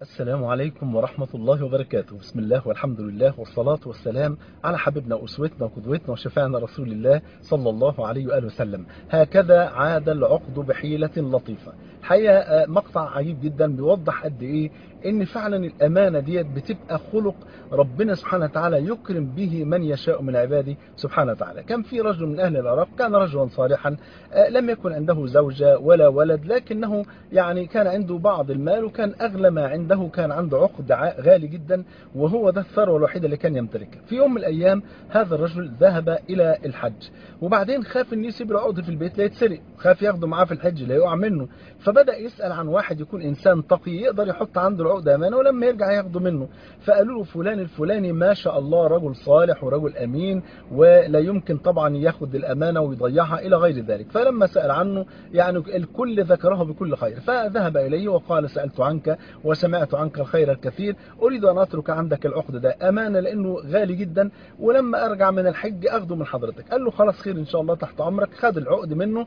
السلام عليكم ورحمة الله وبركاته بسم الله والحمد لله والصلاة والسلام على حبيبنا وأسوتنا وقدوتنا وشفاعنا رسول الله صلى الله عليه وآله وسلم هكذا عاد العقد بحيلة لطيفة حقيقة مقطع عجيب جدا بيوضح قد إيه ان فعلا الامانه ديت بتبقى خلق ربنا سبحانه وتعالى يكرم به من يشاء من عباده سبحانه وتعالى كان في رجل من اهل العراق كان رجلا صالحا لم يكن عنده زوجه ولا ولد لكنه يعني كان عنده بعض المال وكان اغلى ما عنده كان عنده عقد غالي جدا وهو ده الثروه الوحيده اللي كان يمتلكها في يوم من الايام هذا الرجل ذهب الى الحج وبعدين خاف ان يسيب العقد في البيت لا يتسرق خاف ياخده معاه في الحج لا يقع منه فبدا يسال عن واحد يكون انسان تقي يقدر يحط عنده العقد امانه ولما يرجع ياخده منه فقالوا له فلان الفلاني ما شاء الله رجل صالح ورجل امين ولا يمكن طبعا ياخد الامانه ويضيعها الى غير ذلك فلما سال عنه يعني الكل ذكره بكل خير فذهب اليه وقال سالت عنك وسمعت عنك الخير الكثير اريد ان اترك عندك العقد ده امانه لانه غالي جدا ولما ارجع من الحج اخده من حضرتك قال له خلاص خير ان شاء الله تحت امرك خد العقد منه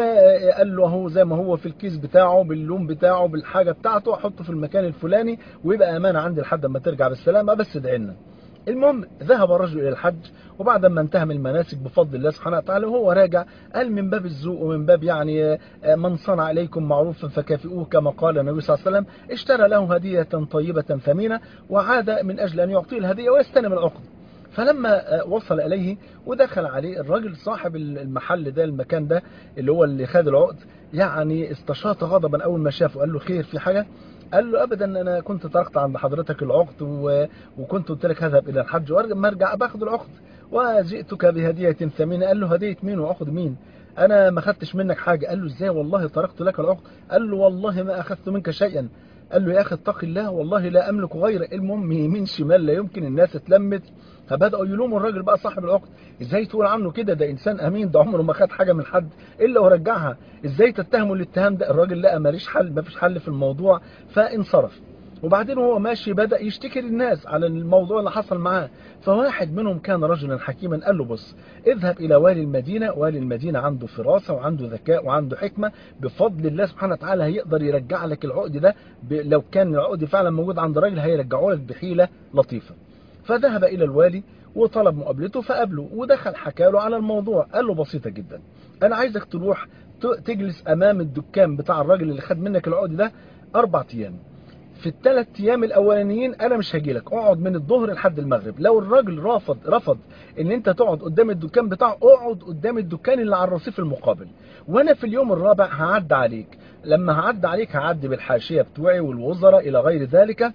وقال له هو زي ما هو في الكيس بتاعه باللون بتاعه بالحاجه بتاعته احطه في المكان الفلاني ويبقى امانه عندي لحد ما ترجع بالسلامه بس ادعي لنا المهم ذهب الرجل الى الحج وبعد ما انتهى من المناسك بفضل الله سبحانه وتعالى وهو راجع قال من باب الذوق ومن باب يعني من صنع اليكم معروفا فكافئوه كما قال النبي صلى الله عليه وسلم اشترى له هديه طيبه ثمينه وعاد من اجل ان يعطيه الهديه ويستلم العقد فلما وصل إليه ودخل عليه الراجل صاحب المحل ده المكان ده اللي هو اللي خد العقد يعني استشاط غضبا أول ما شافه قال له خير في حاجة قال له ابدا انا كنت تركت عند حضرتك العقد و... وكنت قلت لك اذهب الى الحج وما ارجع باخد العقد وجئتك بهديه ثمينه قال له هديه مين وعقد مين انا ما خدتش منك حاجه قال له ازاي والله تركت لك العقد قال له والله ما اخذت منك شيئا قال له يا اخي اتق الله والله لا املك غيره المهم يمين شمال لا يمكن الناس اتلمت فبداوا يلوموا الراجل بقى صاحب العقد ازاي تقول عنه كده ده انسان امين ده عمره ما خد حاجه من حد الا ورجعها ازاي تتهموا الاتهام ده الراجل لقى ماليش حل ما فيش حل في الموضوع فانصرف وبعدين وهو ماشي بدأ يشتكي للناس على الموضوع اللي حصل معاه فواحد منهم كان رجلا حكيما قال له بص اذهب إلى والي المدينة والي المدينة عنده فراسة وعنده ذكاء وعنده حكمة بفضل الله سبحانه وتعالى هيقدر يرجع لك العقد ده لو كان العقد فعلا موجود عند الراجل هيرجعه لك بحيلة لطيفة فذهب إلى الوالي وطلب مقابلته فقابله ودخل حكى له على الموضوع قال له بسيطة جدا أنا عايزك تروح تجلس أمام الدكان بتاع الراجل اللي خد منك العقد ده أربع أيام في الثلاث ايام الاولانيين انا مش هاجي لك اقعد من الظهر لحد المغرب لو الراجل رفض رفض ان انت تقعد قدام الدكان بتاعه اقعد قدام الدكان اللي على الرصيف المقابل وانا في اليوم الرابع هعدي عليك لما هعدي عليك هعدي بالحاشيه بتوعي والوزراء الى غير ذلك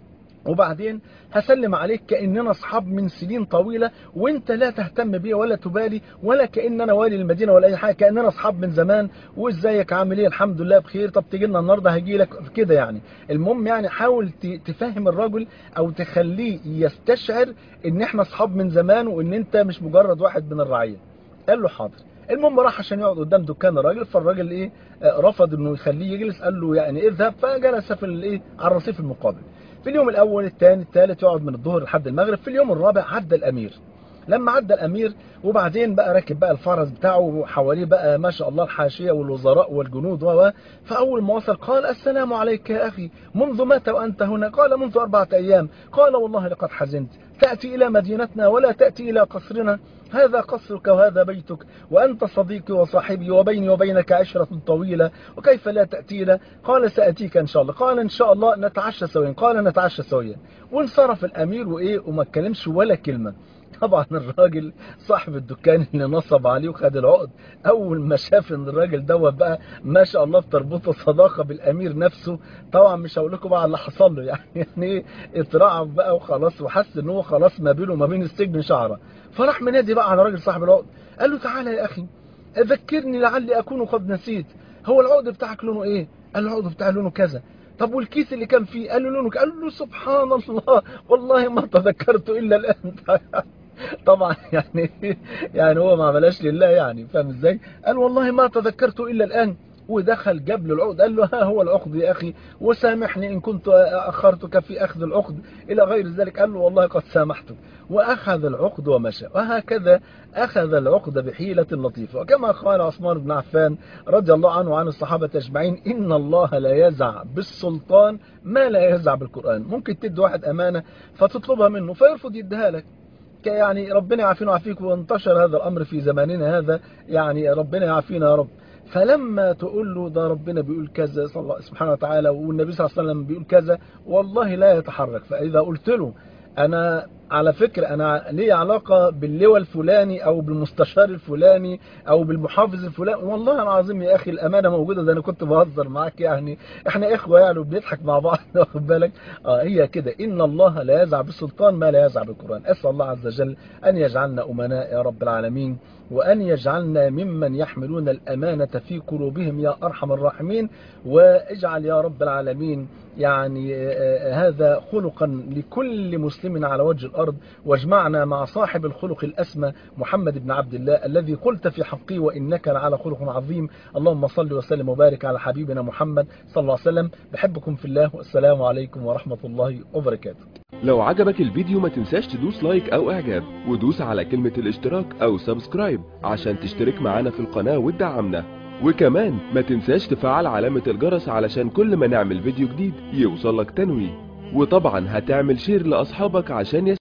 وبعدين هسلم عليك كأننا أصحاب من سنين طويلة وانت لا تهتم بي ولا تبالي ولا كأن أنا والي المدينة ولا أي حاجة كأننا أصحاب من زمان وإزيك عامل إيه الحمد لله بخير طب تيجي لنا النهاردة هجي لك كده يعني المهم يعني حاول تفهم الراجل أو تخليه يستشعر إن إحنا أصحاب من زمان وإن أنت مش مجرد واحد من الرعية قال له حاضر المهم راح عشان يقعد قدام دكان الراجل فالراجل ايه رفض انه يخليه يجلس قال له يعني اذهب فجلس في الايه على الرصيف المقابل في اليوم الاول الثاني الثالث يقعد من الظهر لحد المغرب في اليوم الرابع عدى الامير لما عدى الامير وبعدين بقى راكب بقى الفرس بتاعه وحواليه بقى ما شاء الله الحاشيه والوزراء والجنود و فاول ما وصل قال السلام عليك يا اخي منذ متى وانت هنا قال منذ اربعه ايام قال والله لقد حزنت تاتي الى مدينتنا ولا تاتي الى قصرنا هذا قصرك وهذا بيتك وأنت صديقي وصاحبي وبيني وبينك عشرة طويلة وكيف لا تأتينا قال سأتيك إن شاء الله قال إن شاء الله نتعشى سويا قال نتعشى سويا وانصرف الأمير وإيه وما اتكلمش ولا كلمة طبعا الراجل صاحب الدكان اللي نصب عليه وخد العقد اول ما شاف ان الراجل دوت بقى ما شاء الله بتربطه صداقه بالامير نفسه طبعا مش هقول لكم بقى اللي حصل له يعني يعني ايه اترعب بقى وخلاص وحس ان هو خلاص ما بينه وما بين السجن شعره فراح منادي بقى على راجل صاحب العقد قال له تعالى يا اخي ذكرني لعلي اكون قد نسيت هو العقد بتاعك لونه ايه قال له العقد بتاعي لونه كذا طب والكيس اللي كان فيه قال له لونه قال له سبحان الله والله ما تذكرت الا الان طبعا يعني يعني هو ما عملهاش لله يعني فاهم ازاي قال والله ما تذكرت الا الان ودخل جاب له العقد قال له ها هو العقد يا أخي وسامحني إن كنت أخرتك في أخذ العقد إلى غير ذلك قال له والله قد سامحتك وأخذ العقد ومشى وهكذا أخذ العقد بحيلة لطيفة وكما قال عثمان بن عفان رضي الله عنه وعن الصحابة أجمعين إن الله لا يزع بالسلطان ما لا يزع بالقرآن ممكن تدي واحد أمانة فتطلبها منه فيرفض يديها لك يعني ربنا يعافينا ويعافيك وانتشر هذا الأمر في زماننا هذا يعني ربنا يعافينا يا رب فلما تقول له ده ربنا بيقول كذا صلى الله سبحانه وتعالى والنبي صلى الله عليه وسلم بيقول كذا والله لا يتحرك فإذا قلت له أنا على فكرة أنا لي علاقة باللواء الفلاني أو بالمستشار الفلاني أو بالمحافظ الفلاني والله العظيم يا أخي الأمانة موجودة ده أنا كنت بهزر معاك يعني إحنا إخوة يعني وبنضحك مع بعض واخد بالك آه هي كده إن الله لا يزع بالسلطان ما لا يزع بالقرآن أسأل الله عز وجل أن يجعلنا أمناء يا رب العالمين وأن يجعلنا ممن يحملون الأمانة في قلوبهم يا أرحم الراحمين واجعل يا رب العالمين يعني هذا خلقا لكل مسلم على وجه الأرض واجمعنا مع صاحب الخلق الأسمى محمد بن عبد الله الذي قلت في حقه وإنك لعلى خلق عظيم اللهم صل وسلم وبارك على حبيبنا محمد صلى الله عليه وسلم بحبكم في الله والسلام عليكم ورحمة الله وبركاته لو عجبك الفيديو ما تنساش تدوس لايك او اعجاب ودوس على كلمة الاشتراك او سبسكرايب عشان تشترك معانا في القناة وتدعمنا وكمان ما تنساش تفعل علامة الجرس علشان كل ما نعمل فيديو جديد يوصلك تنويه وطبعا هتعمل شير لأصحابك عشان